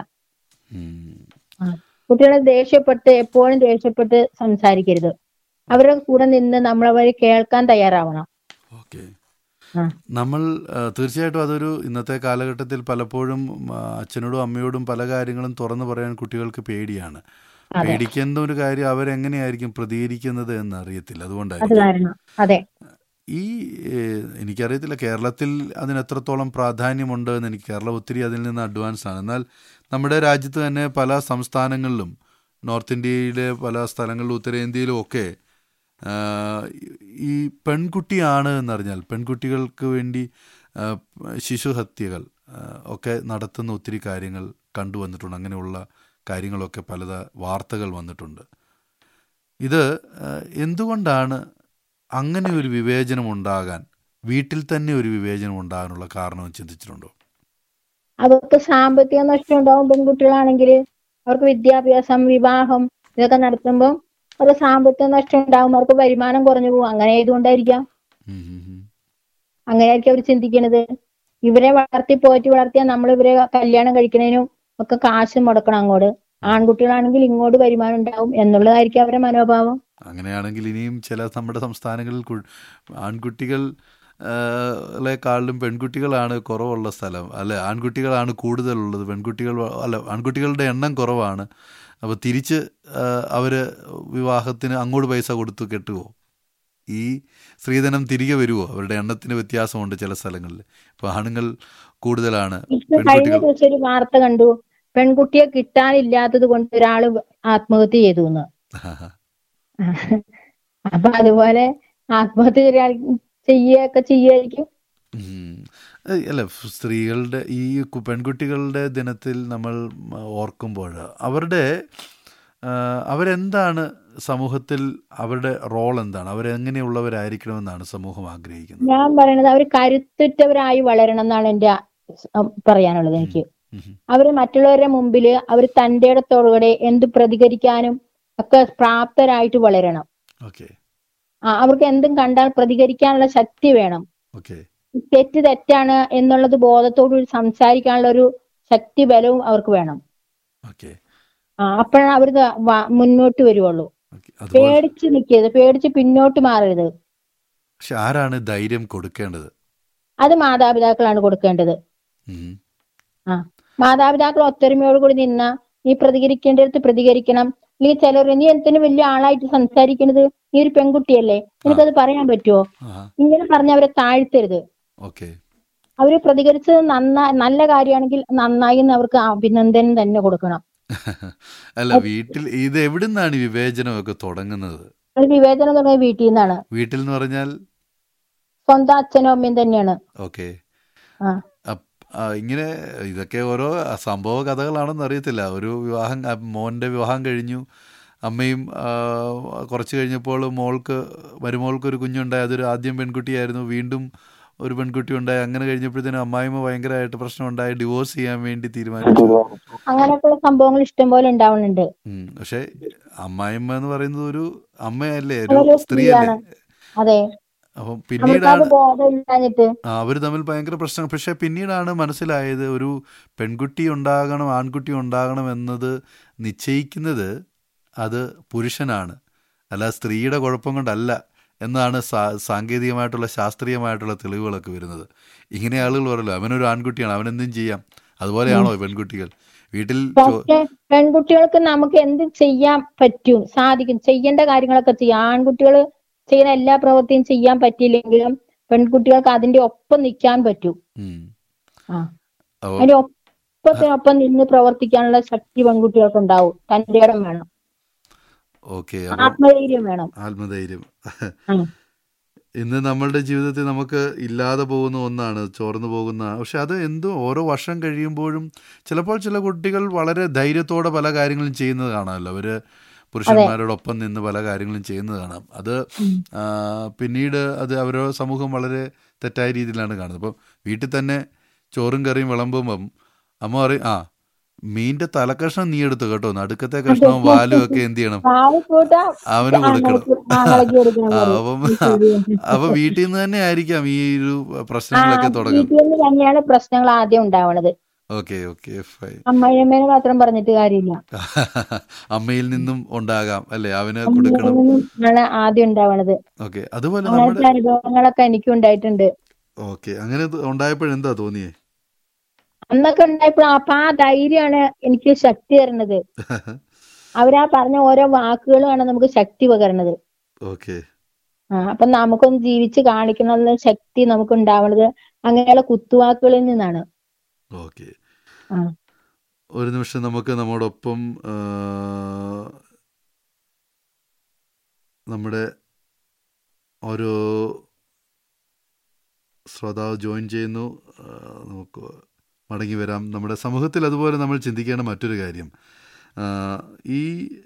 ഉം. കുട്ടികളെ ദേഷ്യപ്പെട്ട് എപ്പോഴും ദേഷ്യപ്പെട്ട് സംസാരിക്കരുത് അവരുടെ കൂടെ നിന്ന് നമ്മളവരെ കേൾക്കാൻ തയ്യാറാവണം ഓക്കെ ആ. നമ്മൾ ആ, തീർച്ചയായിട്ടും അതൊരു ഇന്നത്തെ കാലഘട്ടത്തിൽ പലപ്പോഴും ആ, അച്ഛനോടും അമ്മയോടും പല കാര്യങ്ങളും തുറന്നു പറയാൻ കുട്ടികൾക്ക് പേടിയാണ് അതെ പേടിക്കുന്ന ഒരു കാര്യം അവരെങ്ങനെയായിരിക്കും പ്രതികരിക്കുന്നത് എന്ന് അറിയത്തില്ല അത് അതുകൊണ്ടായിരിക്കും കാരണം അതെ ഈ ഏഹ്, എനിക്കറിയത്തില്ല കേരളത്തിൽ അതിന് എത്രത്തോളം പ്രാധാന്യമുണ്ട് എന്ന് എനിക്ക് കേരളം ഒത്തിരി അതിൽ നിന്ന് അഡ്വാൻസ് ആണ് എന്നാൽ നമ്മുടെ രാജ്യത്ത് തന്നെ പല സംസ്ഥാനങ്ങളിലും നോർത്ത് ഇന്ത്യയിലെ പല സ്ഥലങ്ങളിലും ഉത്തരേന്ത്യയിലും ഒക്കെ ആഹ്, ഈ പെൺകുട്ടിയാണ് എന്നറിഞ്ഞാൽ പെൺകുട്ടികൾക്ക് വേണ്ടി ആഹ്, ശിശുഹത്യകൾ ആഹ്, ഒക്കെ നടത്തുന്ന ഒത്തിരി കാര്യങ്ങൾ കണ്ടുവന്നിട്ടുണ്ട് അങ്ങനെയുള്ള കാര്യങ്ങളൊക്കെ പലത വാർത്തകൾ വന്നിട്ടുണ്ട് ഇത് ആഹ്, എന്തുകൊണ്ടാണ് അങ്ങനെ ഒരു വിവേചനം ഉണ്ടാകാൻ വീട്ടിൽ തന്നെ ഒരു വിവേചനം ഉണ്ടാകാനുള്ള കാരണം ചിന്തിച്ചിട്ടുണ്ടോ അവർക്ക് സാമ്പത്തിക നഷ്ടം ഉണ്ടാവും പെൺകുട്ടികളാണെങ്കിൽ അവർക്ക് വിദ്യാഭ്യാസം വിവാഹം ഇതൊക്കെ നടത്തുമ്പോൾ അവർക്ക് സാമ്പത്തിക നഷ്ടം ഉണ്ടാവും അവർക്ക് വരുമാനം കുറഞ്ഞു പോകും അങ്ങനെ ആയതുകൊണ്ടായിരിക്കാം ഉം ഉം ഉം. അങ്ങനെയായിരിക്കും അവർ ചിന്തിക്കുന്നത് ഇവരെ വളർത്തി പോറ്റി വളർത്തിയാൽ നമ്മൾ ഇവരെ കല്യാണം കഴിക്കുന്നതിനും ഒക്കെ കാശ് മുടക്കണം അങ്ങോട്ട് ആൺകുട്ടികളാണെങ്കിൽ ഇങ്ങോട്ട് വരുമാനം ഉണ്ടാവും എന്നുള്ളതായിരിക്കും അവരുടെ മനോഭാവം അങ്ങനെയാണെങ്കിൽ ഇനിയും ചില നമ്മുടെ സംസ്ഥാനങ്ങളിൽ കു- ആൺകുട്ടികൾ ളെക്കാളിലും പെൺകുട്ടികളാണ് കുറവുള്ള സ്ഥലം അല്ലെ ആൺകുട്ടികളാണ് കൂടുതലുള്ളത് പെൺകുട്ടികൾ വ- അല്ല ആൺകുട്ടികളുടെ എണ്ണം കുറവാണ് അപ്പോൾ തിരിച്ച് അവർ വിവാഹത്തിന് അങ്ങോട്ട് പൈസ കൊടുത്ത് കെട്ടുവോ ഈ സ്ത്രീധനം തിരികെ വരുമോ അവരുടെ എണ്ണത്തിന് വ്യത്യാസമുണ്ട് ചില സ്ഥലങ്ങളിൽ ഇപ്പോൾ ആണുങ്ങൾ കൂടുതലാണ് ഇപ്പൊ കഴിഞ്ഞ പെൺകുട്ടികൾ ദിവസം ഒരു വാർത്ത കണ്ടു പെൺകുട്ടിയെ കിട്ടാനില്ലാത്തത് കൊണ്ട് ഒരാള് ആത്മഹത്യ ചെയ്തു എന്ന് അപ്പൊ അതുപോലെ ആത്മഹത്യ ഒരാൾ ചെയ്യുകയൊക്കെ ചെയ്യുമായിരിക്കും ഉം. ഏയ് അല്ല ഫ് സ്ത്രീകളുടെ ഈ കു- പെൺകുട്ടികളുടെ ദിനത്തിൽ നമ്മൾ മ, ഓർക്കുമ്പോൾ അവരുടെ ആ, അവരെന്താണ് സമൂഹത്തിൽ അവരുടെ റോൾ എന്താണ് അവരെങ്ങനെയുള്ളവരായിരിക്കണമെന്നാണ് സമൂഹം ആഗ്രഹിക്കുന്നത് ഞാൻ പറയണത് അവർ കരുത്തുറ്റവരായി വളരണം എന്നാണ് എന്റെ ആ- ഉം പറയാനുള്ളത് എനിക്ക് ഉം. അവര് മറ്റുള്ളവരുടെ മുമ്പിൽ അവർ തന്റെ ഇടത്തോടുകൂടെ എന്ത് പ്രതികരിക്കാനും ഒക്കെ പ്രാപ്തരായിട്ട് വളരണം ഓക്കെ ആ, അവർക്ക് എന്തും കണ്ടാൽ പ്രതികരിക്കാനുള്ള ശക്തി വേണം ഓക്കെ തെറ്റ് തെറ്റാണ് എന്നുള്ളത് ബോധത്തോടു കൂടി സംസാരിക്കാനുള്ള ഒരു ശക്തി ബലവും അവർക്ക് വേണം ഓക്കെ ആ അപ്പോഴാണ് അവർ മുന്നോട്ട് വരുവുള്ളൂ ഓക്കെ അതുപോലെ പേടിച്ച് നിൽക്കരുത് പേടിച്ച് പിന്നോട്ട് മാറരുത് പക്ഷെ ആരാണ് ധൈര്യം കൊടുക്കേണ്ടത് അത് മാതാപിതാക്കളാണ് കൊടുക്കേണ്ടത് ഉം. ആ മാതാപിതാക്കൾ ഒത്തൊരുമയോട് കൂടി നിന്ന നീ പ്രതികരിക്കേണ്ടടുത്ത് പ്രതികരിക്കണം അല്ലെങ്കിൽ ചിലർ നീ എന്തിനു വലിയ ആളായിട്ട് സംസാരിക്കണത് നീ ഒരു പെൺകുട്ടിയല്ലേ എനിക്കത് പറയാൻ പറ്റുമോ ആ ഇങ്ങനെ പറഞ്ഞ് അവരെ താഴ്ത്തരുത് ഓക്കെ അവര് പ്രതികരിച്ചത് നന്നാ നല്ല കാര്യമാണെങ്കിൽ നന്നായി എന്ന് അവർക്ക് അഭിനന്ദനം തന്നെ കൊടുക്കണം അല്ല വീട്ടിൽ ഇത് എവിടുന്നാണ് ഈ വിവേചനമൊക്കെ തുടങ്ങുന്നത് അത് വിവേചനം തുടങ്ങിയ വീട്ടിൽ നിന്നാണ് വീട്ടിൽ എന്ന് പറഞ്ഞാൽ സ്വന്തം അച്ഛനും അമ്മയും തന്നെയാണ് ഓക്കെ ആ അപ്പ്- ആ, ഇങ്ങനെ ഇതൊക്കെ ഓരോ സംഭവ കഥകളാണെന്ന് അറിയത്തില്ല ഒരു വിവാഹം ആ, മോൻ്റെ വിവാഹം കഴിഞ്ഞു അമ്മയും ആ, കുറച്ച് കഴിഞ്ഞപ്പോൾ മോൾക്ക് മരുമോൾക്ക് ഒരു കുഞ്ഞുണ്ടായി അതൊരു ആദ്യം പെൺകുട്ടിയായിരുന്നു വീണ്ടും ഒരു പെൺകുട്ടി ഉണ്ടായി അങ്ങനെ കഴിഞ്ഞപ്പോഴത്തേനും അമ്മായിമ്മ ഭയങ്കരമായിട്ട് പ്രശ്നമുണ്ടായി ഡിവോഴ്സ് ചെയ്യാൻ വേണ്ടി തീരുമാനിച്ചു അങ്ങനെയൊക്കെയുള്ള സംഭവങ്ങൾ ഇഷ്ടംപോലെ ഉണ്ടാവുന്നുണ്ട് ഉം, പക്ഷേ അമ്മായിമ്മ എന്ന് പറയുന്നത് ഒരു അമ്മയല്ലേ ഒരു അതൊരു സ്ത്രീയല്ലേ അതെ അപ്പം അവർക്ക് പിന്നീടാണ് അത് ബോധം ഇല്ലാഞ്ഞിട്ട് അവർ തമ്മിൽ ഭയങ്കര പ്രശ്നം പക്ഷേ പിന്നീടാണ് മനസ്സിലായത് ഒരു പെൺകുട്ടി ഉണ്ടാകണം ആൺകുട്ടി ഉണ്ടാകണം എന്നത് നിശ്ചയിക്കുന്നത് അത് പുരുഷനാണ് അല്ല സ്ത്രീയുടെ കുഴപ്പം കൊണ്ടല്ല എന്നാണ് സാ- സാങ്കേതികമായിട്ടുള്ള ശാസ്ത്രീയമായിട്ടുള്ള തെളിവുകളൊക്കെ വരുന്നത് ഇങ്ങനെ ആളുകൾ പറയല്ലോ അവനൊരു ആൺകുട്ടിയാണ് അവനെന്തും ചെയ്യാം അതുപോലെയാണോ പെൺകുട്ടികൾ വീട്ടിൽ ചോ- പക്ഷെ പെൺകുട്ടികൾക്ക് നമുക്ക് എന്ത് ചെയ്യാൻ പറ്റും സാധിക്കും ചെയ്യേണ്ട കാര്യങ്ങളൊക്കെ ചെയ്യാം ആൺകുട്ടികൾ ചെയ്യുന്ന എല്ലാ പ്രവൃത്തിയും ചെയ്യാൻ പറ്റിയില്ലെങ്കിലും പെൺകുട്ടികൾക്ക് അതിന്റെ ഒപ്പം നിൽക്കാൻ പറ്റും ഉം. ആ അപ്പൊ അതിന്റെ ഒപ്പത്തിനൊപ്പം നിന്ന് പ്രവർത്തിക്കാനുള്ള ശക്തി പെൺകുട്ടികൾക്ക് ഉണ്ടാവും തന്റെ ഇടം വേണം ഓക്കെ അപ്പം ആത്മധൈര്യം വേണം ആത്മധൈര്യം ഉം. ഇന്ന് നമ്മളുടെ ജീവിതത്തിൽ നമുക്ക് ഇല്ലാതെ പോകുന്ന ഒന്നാണ് ചോർന്നു പോകുന്ന പക്ഷെ അത് എന്തോ ഓരോ വർഷം കഴിയുമ്പോഴും ചിലപ്പോൾ ചില കുട്ടികൾ വളരെ ധൈര്യത്തോടെ പല കാര്യങ്ങളും ചെയ്യുന്നത് കാണാമല്ലോ അവർ പുരുഷന്മാരോടൊപ്പം നിന്ന് പല കാര്യങ്ങളും ചെയ്യുന്നത് കാണാം അത് ഉം. ആ, പിന്നീട് അത് അവരുടെ സമൂഹം വളരെ തെറ്റായ രീതിയിലാണ് കാണുന്നത് അപ്പം വീട്ടിൽ തന്നെ ചോറും കറിയും വിളമ്പുമ്പം അമ്മ പറയും ആ മീൻ്റെ തലക്കഷ്ണം നീ എടുത്തു കേട്ടോ നടുക്കത്തെ കഷ്ണവും വാലും ഒക്കെ എന്ത് ചെയ്യണം പാല് കൂട്ട അവന് കൊടുക്കണം ആങ്ങൾക്ക് ആങ്ങളയ്ക്ക് കൊടുക്കണം ആ, പറയും. അപ്പം ഇത് ശരിയാണ്. അപ്പൊ വീട്ടിൽ നിന്ന് തന്നെ ആയിരിക്കാം ഈ ഒരു ആ പ്രശ്നങ്ങളൊക്കെ തുടങ്ങും വീട്ടിൽ നിന്ന് തന്നെയാണ് പ്രശ്നങ്ങൾ ആദ്യം ഉണ്ടാവണത് ഓക്കെ ഓക്കെ ഫൈൻ അമ്മയമ്മേനെ മാത്രം പറഞ്ഞിട്ട് കാര്യമില്ല അമ്മയിൽ നിന്നും ഉണ്ടാകാം അല്ലെ അവന് അമ്മയിൽ കൊടുക്കണം നിന്നാണ് ആദ്യം ഉണ്ടാവണത് ഓക്കെ അതുപോലെ നമ്മുടെ അങ്ങനത്തെ അനുഭവങ്ങളൊക്കെ എനിക്കും ഉണ്ടായിട്ടുണ്ട് ഓക്കെ അങ്ങനെ ഉണ്ടായപ്പോഴെന്താ തോന്നിയേ അന്നൊക്കെ ഉണ്ടായപ്പോൾ അപ്പൊ ആ ധൈര്യമാണ് എനിക്ക് ശക്തി തരുന്നത് അവരാ പറഞ്ഞ ഓരോ വാക്കുകളുമാണ് നമുക്ക് ശക്തി പകരണത് ഓക്കെ ആ അപ്പൊ നമുക്കൊന്ന് ജീവിച്ച് കാണിക്കണമെന്ന ശക്തി നമുക്ക് ഉണ്ടാവണത് അങ്ങനെയുള്ള കുത്തുവാക്കുകളിൽ നിന്നാണ് ഓക്കെ ആ. ഒരു നിമിഷം നമുക്ക് നമ്മോടൊപ്പം ആ, നമ്മുടെ ഒരു ശ്രോതാവ് ജോയിൻ ചെയ്യുന്നു ആ, നമുക്ക് മടങ്ങി വരാം നമ്മുടെ സമൂഹത്തിൽ അതുപോലെ നമ്മൾ ചിന്തിക്കേണ്ട മറ്റൊരു കാര്യം ആ, ഈ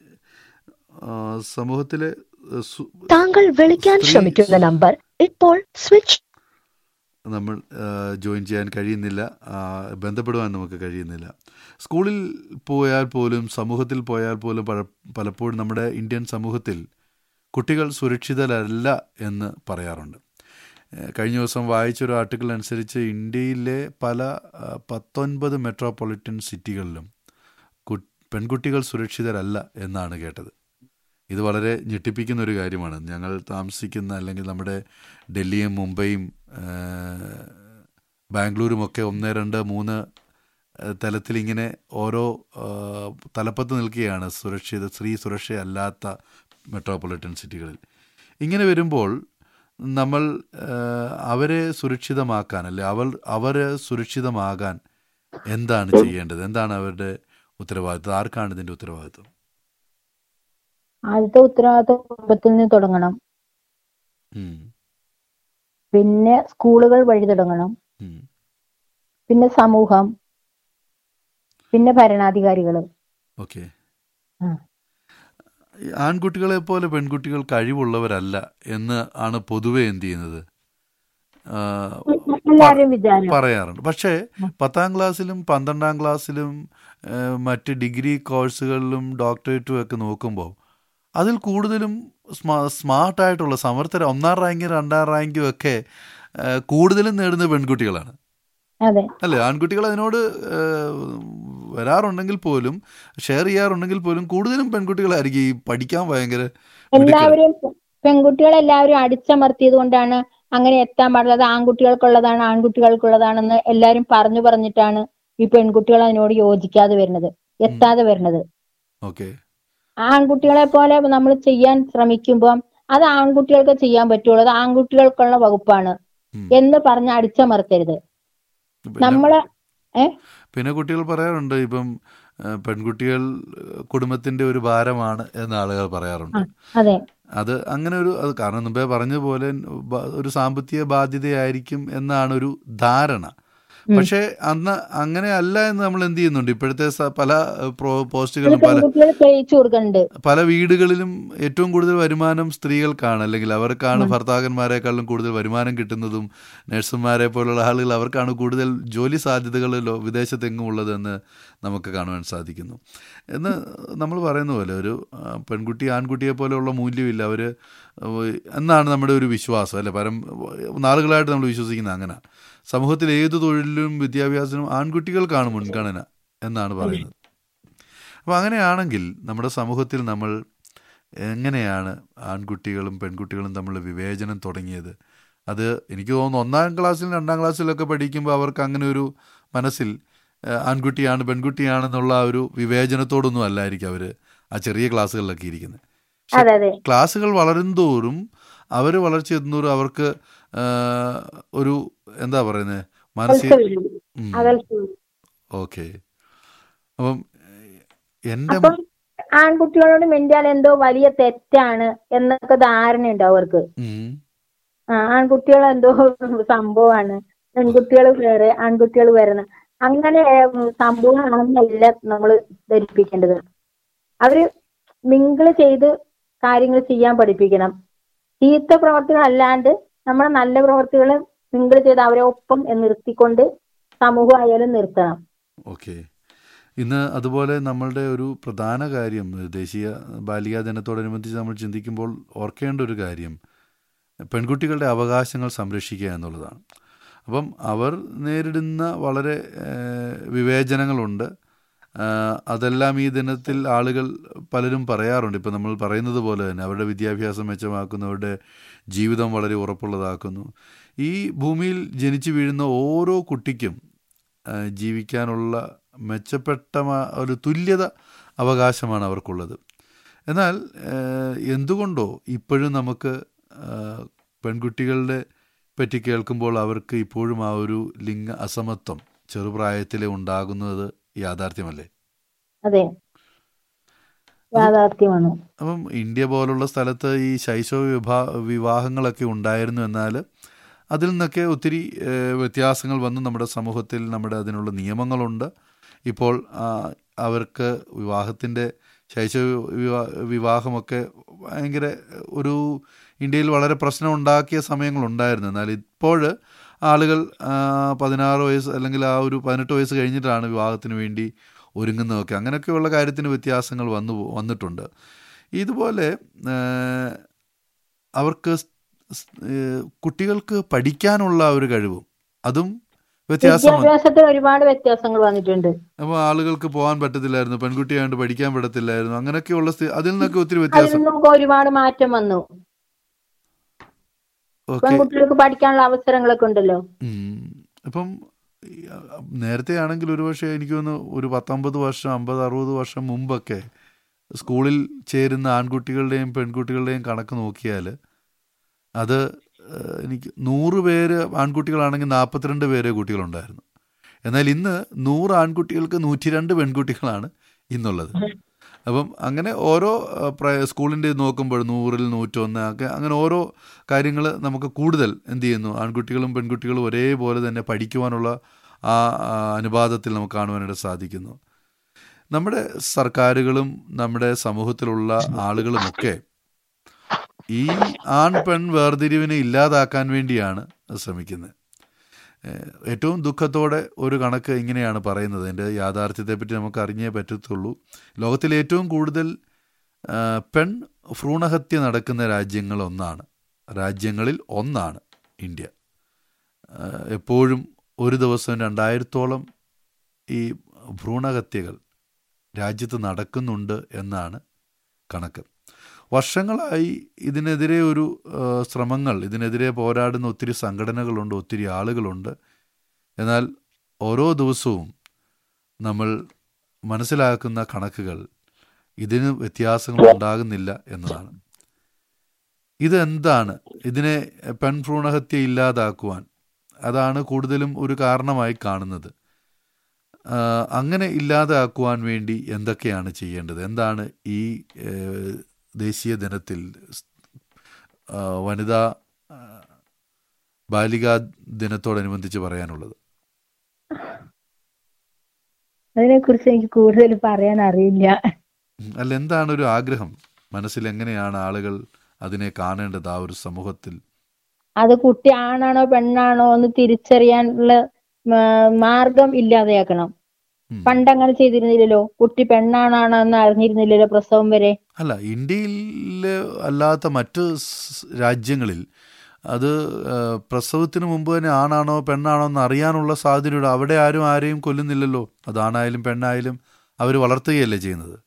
ആ, സമൂഹത്തിലെ സു- താങ്കൾ വിളിക്കാൻ സ്ത്രീ- ശ്രമിക്കുന്ന നമ്പർ ഇപ്പോൾ സ്വിച്ച് നമ്മൾ ആ, ജോയിൻ ചെയ്യാൻ കഴിയുന്നില്ല ആ, ബന്ധപ്പെടുവാൻ നമുക്ക് കഴിയുന്നില്ല സ്കൂളിൽ പോയാൽ പോലും സമൂഹത്തിൽ പോയാൽ പോലും പല പലപ്പോഴും നമ്മുടെ ഇന്ത്യൻ സമൂഹത്തിൽ കുട്ടികൾ സുരക്ഷിതരല്ല എന്ന് പറയാറുണ്ട് ഏ, കഴിഞ്ഞ ദിവസം വായിച്ചൊരു ആർട്ടിക്കിൾ അനുസരിച്ച് ഇന്ത്യയിലെ പല ആ, പത്തൊൻപത് മെട്രോപൊളിറ്റൻ സിറ്റികളിലും കു- പെൺകുട്ടികൾ സുരക്ഷിതരല്ല എന്നാണ് കേട്ടത് ഇത് വളരെ ഞെട്ടിപ്പിക്കുന്ന ഒരു കാര്യമാണ് ഞങ്ങൾ താമസിക്കുന്ന അല്ലെങ്കിൽ നമ്മുടെ ഡൽഹിയും മുംബൈയും ആ, ബാംഗ്ലൂരും ഒക്കെ ഒന്ന് രണ്ട് മൂന്ന് ആ, തലത്തിലിങ്ങനെ ഓരോ ആ, തലപ്പത്ത് നിൽക്കുകയാണ് സുരക്ഷിത സ്ത്രീ സുരക്ഷയല്ലാത്ത മെട്രോപൊളിറ്റൻ സിറ്റികളിൽ ഇങ്ങനെ വരുമ്പോൾ നമ്മൾ ആ, അവരെ സുരക്ഷിതമാക്കാൻ അല്ലെ അവർ അവർ സുരക്ഷിതമാകാൻ എന്താണ് ചെയ്യേണ്ടത് എന്താണ് അവരുടെ ഉത്തരവാദിത്വം ആർക്കാണ് ഇതിൻ്റെ ഉത്തരവാദിത്വം ആദ്യത്തെ ഉത്തരവാദിത്വം കുടുംബത്തിൽ നിന്ന് തുടങ്ങണം ഉം, പിന്നെ സ്കൂളുകൾ വഴി തുടങ്ങണം ഉം. പിന്നെ സമൂഹം പിന്നെ ഭരണാധികാരികൾ ഓക്കെ ആ. ഈ ആൺകുട്ടികളെ പോലെ പെൺകുട്ടികൾ കഴിവുള്ളവരല്ല എന്ന് ആണ് പൊതുവെ എന്ത് ചെയ്യുന്നത് ആ, എല്ലാവരും വിചാരം പറയാറുണ്ട് പക്ഷേ പത്താം ക്ലാസ്സിലും പന്ത്രണ്ടാം ക്ലാസ്സിലും ആ, മറ്റ് ഡിഗ്രി കോഴ്സുകളിലും ഡോക്ടറേറ്റും ഒക്കെ നോക്കുമ്പോൾ അതിൽ കൂടുതലും സ്മാ സ്മാർട്ടായിട്ടുള്ള സമർത്ഥര ഒന്നാം റാങ്കും രണ്ടാം റാങ്കും ഒക്കെ ആ, കൂടുതലും നേടുന്ന പെൺകുട്ടികളാണ് അതെ അല്ലേ ആൺകുട്ടികൾ അതിനോട് ആ, വരാറുണ്ടെങ്കിൽ പോലും ഷെയർ ചെയ്യാറുണ്ടെങ്കിൽ പോലും കൂടുതലും പെൺകുട്ടികളായിരിക്കും ഈ പഠിക്കാൻ ഭയങ്കര മിടുക്കര്. എല്ലാവരും പെൺകുട്ടികളെല്ലാവരും അടിച്ചമർത്തിയത് കൊണ്ടാണ് അങ്ങനെ എത്താൻ പാടുള്ളത് ആൺകുട്ടികൾക്കുള്ളതാണ് ആൺകുട്ടികൾക്കുള്ളതാണെന്ന് എല്ലാരും പറഞ്ഞു പറഞ്ഞിട്ടാണ് ഈ പെൺകുട്ടികൾ അതിനോട് യോജിക്കാതെ വരുന്നത് എത്താതെ വരുന്നത് ഓക്കെ ആൺകുട്ടികളെ പോലെ നമ്മൾ ചെയ്യാൻ ശ്രമിക്കുമ്പോൾ അത് ആൺകുട്ടികൾക്ക് ചെയ്യാൻ പറ്റുള്ളൂ അത് ആൺകുട്ടികൾക്കുള്ള വകുപ്പാണ് ഉം. എന്ന് പറഞ്ഞ് അടിച്ചമർത്തരുത് പിന്നെ- നമ്മള് ഏ പിന്നെ കുട്ടികൾ പറയാറുണ്ട് ഇപ്പം ആ, പെൺകുട്ടികൾ ആ, കുടുംബത്തിന്റെ ഒരു ഭാരമാണ് എന്ന് ആളുകൾ പറയാറുണ്ട് അതെ അത് അങ്ങനെ ഒരു അത് കാരണം മുമ്പേ പറഞ്ഞതുപോലെ ബ- ഒരു സാമ്പത്തിക ബാധ്യതയായിരിക്കും എന്നാണ് ഒരു ധാരണ ഉം. പക്ഷേ അന്ന് അങ്ങനെ അല്ല എന്ന് നമ്മൾ എന്ത് ചെയ്യുന്നുണ്ട് ഇപ്പോഴത്തെ സ- പല ആ, പ്രോ- ഇത് പോസ്റ്റുകളിലും പല പെൺകുട്ടികൾ ചെയ്യിച്ചു കൊടുക്കുന്നുണ്ട് പല വീടുകളിലും ഏറ്റവും കൂടുതൽ വരുമാനം സ്ത്രീകൾക്കാണ് അല്ലെങ്കിൽ അവർക്കാണ് ഭർത്താക്കന്മാരെക്കാളും കൂടുതൽ വരുമാനം കിട്ടുന്നതും നഴ്സുമാരെ പോലുള്ള ആളുകൾ അവർക്കാണ് കൂടുതൽ ജോലി സാധ്യതകൾ ലോ- വിദേശത്തെങ്ങും ഉള്ളതെന്ന് നമുക്ക് കാണുവാൻ സാധിക്കുന്നു എന്ന് നമ്മൾ പറയുന്ന പോലെ ഒരു ആ, പെൺകുട്ടി ആൺകുട്ടിയെ പോലെയുള്ള മൂല്യമില്ല അവർ എന്നാണ് നമ്മുടെ ഒരു വിശ്വാസം അല്ലെ പരം നാളുകളായിട്ട് നമ്മൾ വിശ്വസിക്കുന്നത് അങ്ങനെ സമൂഹത്തിൽ ഏത് തൊഴിലിലും വിദ്യാഭ്യാസത്തിനും ആൺകുട്ടികൾക്കാണ് മുൻഗണന എന്നാണ് പറയുന്നത് അപ്പോൾ അങ്ങനെയാണെങ്കിൽ നമ്മുടെ സമൂഹത്തിൽ നമ്മൾ എങ്ങനെയാണ് ആൺകുട്ടികളും പെൺകുട്ടികളും തമ്മിലുള്ള വിവേചനം തുടങ്ങിയത് അത് എനിക്ക് തോന്നുന്നു ഒന്നാം ക്ലാസ്സിലും രണ്ടാം ക്ലാസ്സിലൊക്കെ പഠിക്കുമ്പോൾ അവർക്ക് അങ്ങനെ ഒരു മനസ്സിൽ ഏഹ്, ആൺകുട്ടിയാണ് പെൺകുട്ടിയാണെന്നുള്ള ആ ഒരു വിവേചനത്തോടൊന്നും അല്ലായിരിക്കും അവർ ആ ചെറിയ ക്ലാസ്സുകളിലൊക്കെ ഇരിക്കുന്നത് അതെ അതെ ക്ലാസ്സുകൾ വളരും തോറും അവർ വളർച്ച എത്തുന്നതോറും അവർക്ക് ആ, ഒരു എന്താ പറയുന്നത് മാനസിക അകൽച്ച വരും. ഉം. അകൽച്ച വരും. ഓക്കെ അപ്പം എൻ്റെ അപ്പം ആൺകുട്ടികളോട് മിണ്ടിയാൽ എന്തോ വലിയ തെറ്റാണ് എന്നൊക്കെ ധാരണയുണ്ട് അവർക്ക് ഉം. ആ ആൺകുട്ടികൾ എന്തോ സംഭവമാണ് പെൺകുട്ടികൾ വേറെ ആൺകുട്ടികൾ വേറെ അങ്ങനെ ഉം, സംഭവമാണെന്നല്ല നമ്മൾ ധരിപ്പിക്കേണ്ടത് അവര് മിങ്കിള് ചെയ്ത് കാര്യങ്ങൾ ചെയ്യാൻ പഠിപ്പിക്കണം ചീത്ത പ്രവർത്തികൾ അല്ലാണ്ട് നമ്മുടെ നല്ല പ്രവർത്തികൾ മിങ്കിള് ചെയ്ത് അവരെ ഒപ്പം നിർത്തിക്കൊണ്ട് സമൂഹമായാലും നിർത്തണം ഓക്കെ ഇന്ന് അതുപോലെ നമ്മളുടെ ഒരു പ്രധാന കാര്യം ദേശീയ ബാലികാ ദിനത്തോടനുബന്ധിച്ച് നമ്മൾ ചിന്തിക്കുമ്പോൾ ഓർക്കേണ്ട ഒരു കാര്യം പെൺകുട്ടികളുടെ അവകാശങ്ങൾ സംരക്ഷിക്കുക എന്നുള്ളതാണ് അപ്പം അവർ നേരിടുന്ന വളരെ ഏഹ്, വിവേചനങ്ങളുണ്ട് ആഹ്, അതെല്ലാം ഈ ദിനത്തിൽ ആളുകൾ പലരും പറയാറുണ്ട് ഇപ്പം നമ്മൾ പറയുന്നത് പോലെ തന്നെ അവരുടെ വിദ്യാഭ്യാസം മെച്ചമാക്കുന്നു അവരുടെ ജീവിതം വളരെ ഉറപ്പുള്ളതാക്കുന്നു ഈ ഭൂമിയിൽ ജനിച്ചു വീഴുന്ന ഓരോ കുട്ടിക്കും ആഹ്, ജീവിക്കാനുള്ള മെച്ചപ്പെട്ട മ- ഒരു തുല്യത അവകാശമാണ് അവർക്കുള്ളത് എന്നാൽ ആഹ്, എന്തുകൊണ്ടോ ഇപ്പോഴും നമുക്ക് ആഹ്, പെൺകുട്ടികളുടെ പറ്റി കേൾക്കുമ്പോൾ അവർക്ക് ഇപ്പോഴും ആ ഒരു ലിംഗ അസമത്വം ചെറുപ്രായത്തിലെ ഉണ്ടാകുന്നത് യാഥാർത്ഥ്യമല്ലേ അതെ യാഥാർത്ഥ്യമാണ് അപ്പം ഇന്ത്യ പോലുള്ള സ്ഥലത്ത് ഈ ശൈശവ വിഭാ വിവാഹങ്ങളൊക്കെ ഉണ്ടായിരുന്നു എന്നാൽ അതിൽ നിന്നൊക്കെ ഒത്തിരി ഏഹ്, വ്യത്യാസങ്ങൾ വന്നു നമ്മുടെ സമൂഹത്തിൽ നമ്മുടെ അതിനുള്ള നിയമങ്ങളുണ്ട് ഇപ്പോൾ ആ, അവർക്ക് വിവാഹത്തിൻ്റെ ശൈശവ വിവാ വിവാഹമൊക്കെ ഭയങ്കര ഒരു ഇന്ത്യയിൽ വളരെ പ്രശ്നം ഉണ്ടാക്കിയ സമയങ്ങളുണ്ടായിരുന്നു എന്നാൽ ഇപ്പോൾ ആളുകൾ ആ, പതിനാറ് വയസ്സ് അല്ലെങ്കിൽ ആ ഒരു പതിനെട്ട് വയസ്സ് കഴിഞ്ഞിട്ടാണ് വിവാഹത്തിന് വേണ്ടി ഒരുങ്ങുന്നതൊക്കെ അങ്ങനെയൊക്കെയുള്ള കാര്യത്തിന് വ്യത്യാസങ്ങൾ വന്നു വന്നിട്ടുണ്ട് ഇതുപോലെ ഏഹ്, അവർക്ക് സ്- സ്- ഏഹ്, കുട്ടികൾക്ക് പഠിക്കാനുള്ള ഒരു കഴിവും അതും വ്യത്യാസം വന്നു. വിദ്യാഭ്യാസത്തിൽ ഒരുപാട് വ്യത്യാസങ്ങൾ വന്നിട്ടുണ്ട് അപ്പോൾ ആളുകൾക്ക് പോകാൻ പറ്റത്തില്ലായിരുന്നു പെൺകുട്ടിയായതുകൊണ്ട് പഠിക്കാൻ പറ്റത്തില്ലായിരുന്നു അങ്ങനെയൊക്കെയുള്ള സ്ഥിതി അതിൽ നിന്നൊക്കെ ഒത്തിരി അതിൽ വ്യത്യാസം നിന്നൊക്കെ ഒരുപാട് മാറ്റം വന്നു ഓക്കെ പെൺകുട്ടികൾക്ക് പഠിക്കാനുള്ള അവസരങ്ങളൊക്കെ ഉണ്ടല്ലോ ഉം. ഇപ്പം ഈ, ആ, നേരത്തെ ആണെങ്കിൽ ഒരുപക്ഷെ എനിക്ക് തോന്നുന്നു ഒരു പത്തൊമ്പത് വർഷം അമ്പത് അറുപത് വർഷം മുമ്പൊക്കെ സ്കൂളിൽ ചേരുന്ന ആൺകുട്ടികളുടെയും പെൺകുട്ടികളുടെയും കണക്ക് നോക്കിയാൽ അത് ഏഹ്, എനിക്ക് നൂറ് പേര് ആൺകുട്ടികളാണെങ്കിൽ നാൽപ്പത്തിരണ്ട് പേരെ കുട്ടികളുണ്ടായിരുന്നു എന്നാൽ ഇന്ന് നൂറ് ആൺകുട്ടികൾക്ക് നൂറ്റി രണ്ട് പെൺകുട്ടികളാണ് ഇന്നുള്ളത് അപ്പം അങ്ങനെ ഓരോ ആ, പ്ര- സ്കൂളിൻ്റെ ഇത് നോക്കുമ്പോൾ നൂറിൽ നൂറ്റൊന്ന് ഒക്കെ അങ്ങനെ ഓരോ കാര്യങ്ങൾ നമുക്ക് കൂടുതൽ എന്ത് ചെയ്യുന്നു ആൺകുട്ടികളും പെൺകുട്ടികളും ഒരേപോലെ തന്നെ പഠിക്കുവാനുള്ള ആ ആ, അനുപാതത്തിൽ നമുക്ക് കാണുവാനായിട്ട് സാധിക്കുന്നു നമ്മുടെ സർക്കാരുകളും നമ്മുടെ സമൂഹത്തിലുള്ള ആളുകളുമൊക്കെ ഈ ആൺ പെൺ വേർതിരിവിനെ ഇല്ലാതാക്കാൻ വേണ്ടിയാണ് ശ്രമിക്കുന്നത് ഏഹ് ഏറ്റവും ദുഃഖത്തോടെ ഒരു കണക്ക് ഇങ്ങനെയാണ് പറയുന്നത് എൻ്റെ യാഥാർത്ഥ്യത്തെപ്പറ്റി നമുക്ക് അറിഞ്ഞേ പറ്റത്തുള്ളൂ ലോകത്തിലെ ഏറ്റവും കൂടുതൽ ആ, പെൺ ഭ്രൂണഹത്യ നടക്കുന്ന രാജ്യങ്ങൾ ഒന്നാണ് രാജ്യങ്ങളിൽ ഒന്നാണ് ഇന്ത്യ ആ, എപ്പോഴും ഒരു ദിവസം രണ്ടായിരത്തോളം ഈ ഭ്രൂണഹത്യകൾ രാജ്യത്ത് നടക്കുന്നുണ്ട് എന്നാണ് കണക്ക് വർഷങ്ങളായി ഇതിനെതിരെ ഒരു ആ, ശ്രമങ്ങൾ ഇതിനെതിരെ പോരാടുന്ന ഒത്തിരി സംഘടനകളുണ്ട് ഒത്തിരി ആളുകളുണ്ട് എന്നാൽ ഓരോ ദിവസവും നമ്മൾ മനസ്സിലാക്കുന്ന കണക്കുകൾ ഇതിന് വ്യത്യാസങ്ങൾ ഉണ്ടാകുന്നില്ല എന്നതാണ് ഇതെന്താണ് ഇതിനെ പെൺഭ്രൂണഹത്യ ഇല്ലാതാക്കുവാൻ അതാണ് കൂടുതലും ഒരു കാരണമായി കാണുന്നത് ആ, അങ്ങനെ ഇല്ലാതാക്കുവാൻ വേണ്ടി എന്തൊക്കെയാണ് ചെയ്യേണ്ടത് എന്താണ് ഈ ഏഹ്, ദേശീയ ദിനത്തിൽ സ്- ആ, വനിതാ ആ, ബാലികാ ദിനത്തോടനുബന്ധിച്ച് പറയാനുള്ളത് അതിനെ കുറിച്ച് എനിക്ക് കൂടുതൽ പറയാൻ അറിയില്ല ഉം, അല്ല എന്താണ് ഒരു ആഗ്രഹം മനസ്സിൽ എങ്ങനെയാണ് ആളുകൾ അതിനെ കാണേണ്ടത് ആ ഒരു സമൂഹത്തിൽ അത് കുട്ടി ആണാണോ പെണ്ണാണോ എന്ന് തിരിച്ചറിയാനുള്ള മാ- മാർഗം ഇല്ലാതെയാക്കണം ഉം. പണ്ടങ്ങനെ ചെയ്തിരുന്നില്ലല്ലോ കുട്ടി പെണ്ണാണാണോ എന്ന് അറിഞ്ഞിരുന്നില്ലല്ലോ പ്രസവം വരെ അല്ല ഇന്ത്യയിൽ അല്ലാത്ത മറ്റ് സ് രാജ്യങ്ങളിൽ അത് ആ, പ്രസവത്തിന് മുമ്പ് തന്നെ ആണാണോ പെണ്ണാണോ എന്ന് അറിയാനുള്ള സാധ്യതയുണ്ട് അവിടെ ആരും ആരെയും കൊല്ലുന്നില്ലല്ലോ അത് ആണായാലും പെണ്ണായാലും അവർ വളർത്തുകയല്ലേ ചെയ്യുന്നത്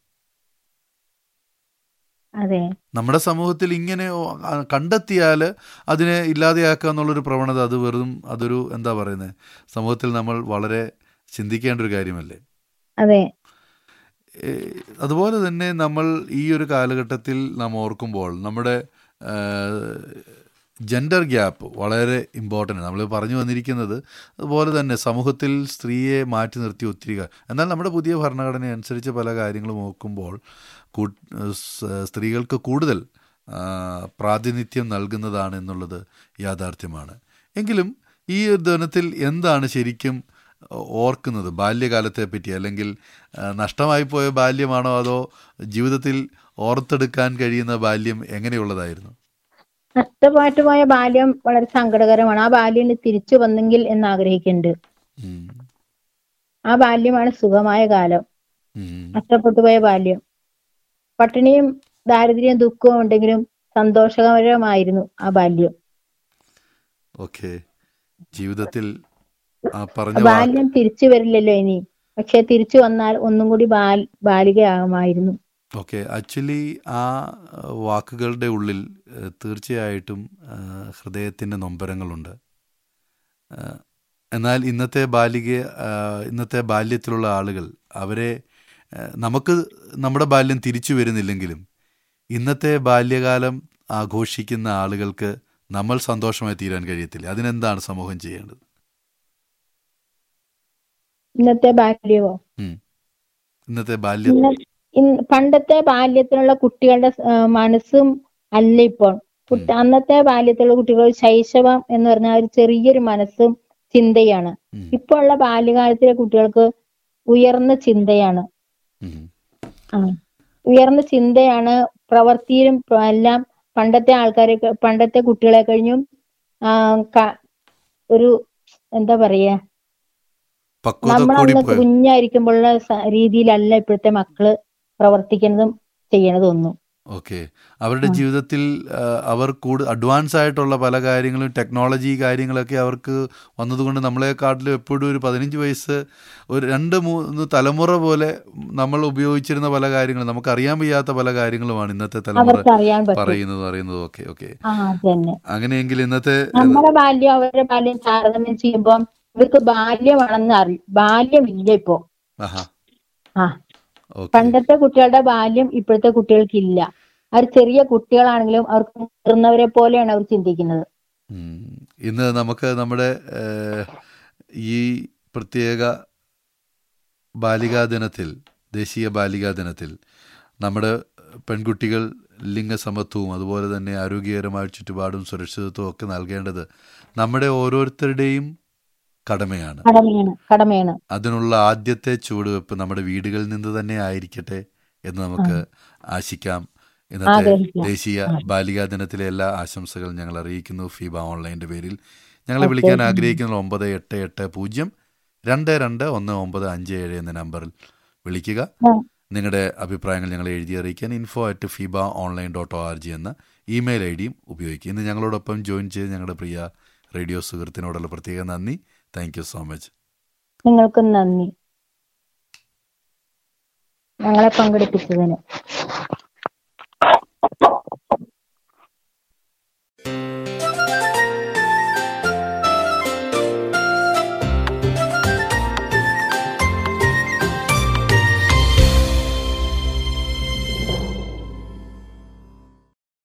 അതെ നമ്മുടെ സമൂഹത്തിൽ ഇങ്ങനെ ഓ- ആ, കണ്ടെത്തിയാൽ അതിനെ ഇല്ലാതെയാക്കുക എന്നുള്ളൊരു പ്രവണത അത് വെറും അതൊരു എന്താ പറയുന്നത് സമൂഹത്തിൽ നമ്മൾ വളരെ ചിന്തിക്കേണ്ട ഒരു കാര്യമല്ലേ അതെ ഏ, അതുപോലെ തന്നെ നമ്മൾ ഈ ഒരു കാലഘട്ടത്തിൽ നാം ഓർക്കുമ്പോൾ നമ്മുടെ ആ, ജെൻഡർ ഗ്യാപ്പ് വളരെ ഇമ്പോർട്ടൻ്റ് നമ്മൾ പറഞ്ഞു വന്നിരിക്കുന്നത് അതുപോലെ തന്നെ സമൂഹത്തിൽ സ്ത്രീയെ മാറ്റി നിർത്തി ഒത്തിരി കാ- എന്നാൽ നമ്മുടെ പുതിയ ഭരണഘടന അനുസരിച്ച് പല കാര്യങ്ങളും നോക്കുമ്പോൾ കൂ- സ് സ്ത്രീകൾക്ക് കൂടുതൽ ആ, പ്രാതിനിധ്യം നൽകുന്നതാണ് എന്നുള്ളത് യാഥാർത്ഥ്യമാണ് എങ്കിലും ഈ ഒരു ദിനത്തിൽ എന്താണ് ശരിക്കും ഓർക്കുന്നത് ബാല്യകാലത്തെ പറ്റി അല്ലെങ്കിൽ ആ, നഷ്ടമായി പോയ ബാല്യമാണോ അതോ ജീവിതത്തിൽ ഓർത്തെടുക്കാൻ കഴിയുന്ന ബാല്യം എങ്ങനെയുള്ളതായിരുന്നു നഷ്ടമായിട്ടുപോയ ബാല്യം വളരെ സങ്കടകരമാണ് ആ ബാല്യം ഇനി തിരിച്ചു വന്നെങ്കിൽ എന്ന് ആഗ്രഹിക്കുന്നുണ്ട് ഉം. ആ ബാല്യമാണ് സുഖമായ കാലം ഉം. നഷ്ടപ്പെട്ടു പോയ ബാല്യം പട്ടിണിയും ദാരിദ്ര്യവും ദുഃഖവും ഉണ്ടെങ്കിലും സന്തോഷകരമായിരുന്നു ആ ബാല്യം ഓക്കെ ജീവിതത്തിൽ ആ പറഞ്ഞ ആ വാക്ക് ബാല്യം തിരിച്ചു വരില്ലല്ലോ ഇനി പക്ഷെ തിരിച്ചു വന്നാൽ ഒന്നും കൂടി ബാൽ ബാലികയാകുമായിരുന്നു ഓക്കെ ആക്ച്വലി ആ അഹ്, വാക്കുകളുടെ ഉള്ളിൽ അഹ്, തീർച്ചയായിട്ടും അഹ്, ഹൃദയത്തിൻ്റെ നൊമ്പരങ്ങളുണ്ട് അഹ്, എന്നാൽ ഇന്നത്തെ ബാലിക അഹ്, ഇന്നത്തെ ബാല്യത്തിലുള്ള ആളുകൾ അവരെ അഹ്, നമുക്ക് നമ്മുടെ ബാല്യം തിരിച്ചു വരുന്നില്ലെങ്കിലും ഇന്നത്തെ ബാല്യകാലം ആഘോഷിക്കുന്ന ആളുകൾക്ക് നമ്മൾ സന്തോഷമായി തീരാൻ കഴിയത്തില്ല അതിനെന്താണ് സമൂഹം ചെയ്യേണ്ടത് ഇന്നത്തെ ബാല്യമോ ഉം. ഇന്നത്തെ ബാല്യം ഇന്ന ഇന്ന് പണ്ടത്തെ ബാല്യത്തിലുള്ള കുട്ടികളുടെ ആ, മനസ്സും അല്ല ഇപ്പോൾ കുട്ടി അന്നത്തെ ബാല്യത്തിലുള്ള കുട്ടികൾ ശൈശവം എന്ന് പറഞ്ഞാൽ ഒരു ചെറിയൊരു മനസ്സും ചിന്തയാണ് ഉം. ഇപ്പോൾ ഉള്ള ബാല്യകാലത്തിലെ കുട്ടികൾക്ക് ഉയർന്ന ചിന്തയാണ് ഉം. ആ. ഉയർന്ന ചിന്തയാണ് പ്രവൃത്തിയിലും പ്ര- എല്ലാം പണ്ടത്തെ ആൾക്കാരെ ക- പണ്ടത്തെ കുട്ടികളെ കഴിഞ്ഞും ആ, ക- ഒരു എന്താ പറയാ പക്വത നമ്മൾ കൂടി അന്ന് പോയി കുഞ്ഞായിരിക്കുമ്പോഴുള്ള സ- രീതിയിലല്ല ഇപ്പോഴത്തെ മക്കള് പ്രവർത്തിക്കുന്നതും ചെയ്യണതും ഒന്നും ഓക്കെ അവരുടെ ആ. ജീവിതത്തിൽ ആ, അവർ കൂടു അഡ്വാൻസ് ആയിട്ടുള്ള പല കാര്യങ്ങളും ടെക്നോളജി കാര്യങ്ങളൊക്കെ അവർക്ക് വന്നതുകൊണ്ട് നമ്മളെക്കാട്ടിലും എപ്പോഴും ഒരു പതിനഞ്ച് വയസ്സ് ഒരു രണ്ട് മൂന്ന് തലമുറ പോലെ നമ്മൾ ഉപയോഗിച്ചിരുന്ന പല കാര്യങ്ങളും നമുക്ക് അറിയാൻ വയ്യാത്ത പല കാര്യങ്ങളുമാണ് ഇന്നത്തെ തലമുറ അവർക്ക് അറിയാൻ പറ്റും പറയുന്നതും അറിയുന്നതും ഒക്കെ ഓക്കെ ആ അതന്നെ അങ്ങനെയെങ്കിൽ ഇന്നത്തെ നമ്മുടെ ബാല്യം അവരുടെ ബാല്യം താരതമ്യം ചെയ്യുമ്പോൾ ഇവർക്ക് ബാല്യമാണെന്ന് അറി ബാല്യമില്ല ഇപ്പോ ആഹാ ആ ഓക്കെ പണ്ടത്തെ കുട്ടികളുടെ ബാല്യം ഇപ്പോഴത്തെ കുട്ടികൾക്ക് ഇല്ല അവർ ചെറിയ കുട്ടികളാണെങ്കിലും അവർക്ക് മുതിർന്നവരെ പോലെയാണ് അവർ ചിന്തിക്കുന്നത് ഉം. ഇന്ന് നമുക്ക് നമ്മുടെ ഏഹ്, ഈ പ്രത്യേക ബാലികാ ദിനത്തിൽ ദേശീയ ബാലികാ ദിനത്തിൽ നമ്മുടെ പെൺകുട്ടികൾ ലിംഗസമത്വവും അതുപോലെ തന്നെ ആരോഗ്യകരമായ ചുറ്റുപാടും സുരക്ഷിതത്വവും ഒക്കെ നൽകേണ്ടത് നമ്മുടെ ഓരോരുത്തരുടെയും കടമയാണ് കടമയാണ് കടമയാണ് അതിനുള്ള ആദ്യത്തെ ചുവടുവെപ്പ് നമ്മുടെ വീടുകളിൽ നിന്ന് തന്നെ ആയിരിക്കട്ടെ എന്ന് നമുക്ക് ആശിക്കാം ഇന്നത്തെ ആഗ്രഹിക്കാം. ദേശീയ ആ. ബാലികാ ദിനത്തിലെ എല്ലാ ആശംസകളും ഞങ്ങൾ അറിയിക്കുന്നു ഫീബ ഓൺലൈൻ്റെ പേരിൽ ഞങ്ങളെ ഓക്കേ. വിളിക്കാൻ ആഗ്രഹിക്കുന്ന ഒമ്പത് എട്ട് എട്ട് പൂജ്യം രണ്ട് രണ്ട് ഒന്ന് ഒമ്പത് അഞ്ച് ഏഴ് എന്ന നമ്പറിൽ വിളിക്കുക ആ. നിങ്ങളുടെ അഭിപ്രായങ്ങൾ ഞങ്ങളെ എഴുതി അറിയിക്കാൻ info at feba online dot O R G എന്ന ഇമെയിൽ ഐ ഡിയും ഉപയോഗിക്കുക ഇന്ന് ഞങ്ങളോടൊപ്പം ജോയിൻ ചെയ്ത് ഞങ്ങളുടെ പ്രിയ റേഡിയോ സുഹൃത്തിനോടുള്ള പ്രത്യേക നന്ദി താങ്ക് യു സോ മച്ച് നിങ്ങൾക്കും നന്ദി ഞങ്ങളെ പങ്കെടുപ്പിച്ചതിന്